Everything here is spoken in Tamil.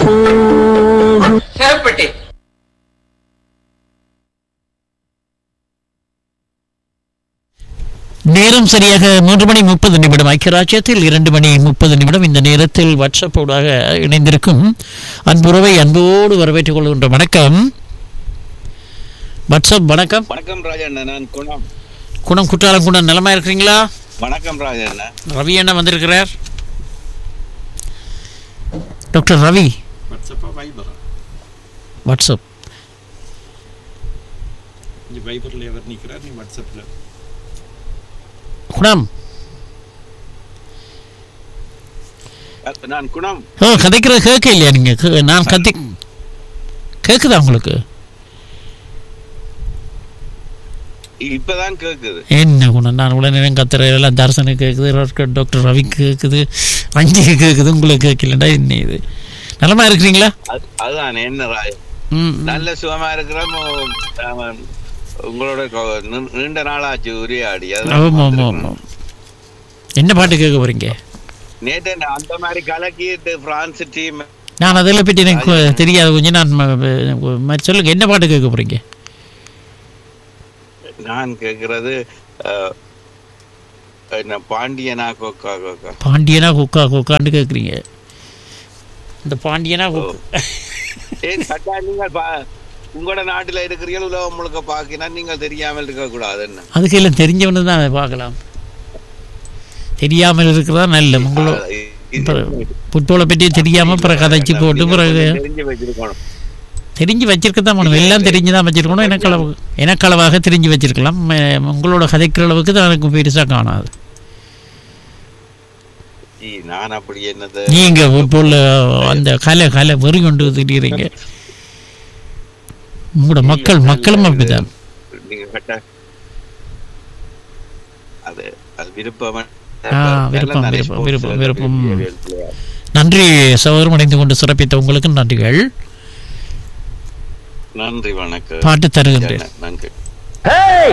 போகும் சேவப்பட்டி நேரம் சரியாக மூன்று மணி முப்பது நிமிடம் ஐக்கியராஜ்யத்தில் இரண்டு மணி முப்பது நிமிடம் இந்த நேரத்தில் வாட்ஸ்அப்போடாக இணைந்திருக்கும் அன்புறவை அன்போடு வரவேற்றுக் கொள்கின்ற வணக்கம் வாட்ஸ்அப் வணக்கம் வணக்கம் ராஜண்ணா நான் குணம் குணம் குற்றாலம் குணம் நிலமா இருக்கிறீங்களா வணக்கம் ராஜண்ணா ரவி அண்ணா வந்திருக்கிறார் டாக்டர் ரவி வாட்ஸ்அப்பா வைபரா வாட்ஸ்அப் நீ வைபரில் எவர் நிற்கிறார் நீ வாட்ஸ்அப்பில் குணம் அஹ், நான் குணம் ஓ கதைக்கிறது கேட்க இல்லையா நீங்க கே- நான் கத்தி கேட்குதா உங்களுக்கு இப்பதான் கேக்குது என்ன குணம் நான் உடனே நேரம் கத்துற எல்லாம் தர்சனுக்கு கேட்குது டாக்டர் டாக்டர் ரவிக்கு கேட்குது அஞ்சுக்கு கேட்குது உங்களுக்கு கேட்கலண்டா என்ன இது நலமா இருக்கிறீங்களா அது- அதுதான் என்ன ராஜ ம் ம். நல்ல சுகமா இருக்கிறோம் ஆமாம். உங்களோட கொ- நீ- நீண்ட நாளாச்சு உரையாடி ஆமாம் ஆமாம் அதான் ஆமாம் என்ன பாட்டு கேட்க போறீங்க நேற்று நான் அந்த மாதிரி கலக்கிட்டு பிரான்ஸ் டீம் நான் அதில் பற்றி எனக்கு தெரியாது கொஞ்சம் நான் ம- ம- சொல்லுங்க என்ன பாட்டு கேட்க போறீங்க நான் கேக்குறது அஹ், என்ன பாண்டியனா கொக்கா கொக்கா பாண்டியனா குக்கா குக்கான்னு கேட்குறீங்க இந்த பாண்டியனா குக்கா ஏன் கட்டா நீங்கள் பா- உங்களோட நாட்டுல இருக்கிறீர்கள் உலகம் முழுக்க பாக்கினா நீங்கள் தெரியாமல் இருக்க கூடாது என்ன அதுக்கு எல்லாம் தெரிஞ்சவனு தான் அதை பார்க்கலாம் தெரியாமல் இருக்கிறதா நல்ல உங்களோட இப்போ புட்போலை பற்றி தெரியாமல் பிறகு கதைச்சு போட்டு பிறகு தெரிஞ்சு வச்சிருக்கணும் தெரிஞ்சு வச்சிருக்கதான் வேணும் எல்லாம் தெரிஞ்சு தான் வச்சிருக்கணும் எனக்களவு எனக்களவாக தெரிஞ்சு வச்சிருக்கலாம் ம- உங்களோட கதைக்கிற அளவுக்கு தான் எனக்கு பெருசாக காணாது ஈ, நான் அப்படி என்னது நீங்க ஃபுட்பால்ல அந்த கலை கலை வெறி கொண்டு திடீரீங்க உங்களோட மக்கள் மக்களும் அப்படிதான் நீங்க கட்ட அது அது விருப்பம் ஆ, விருப்பம், விருப்பம், விருப்பம், விருப்பம். நன்றி சகோதரம் அடைந்து கொண்டு சிறப்பித்த உங்களுக்கு நன்றிகள் நன்றி வணக்கம் பாட்டு தருகின்றேன் நன்றி Hey!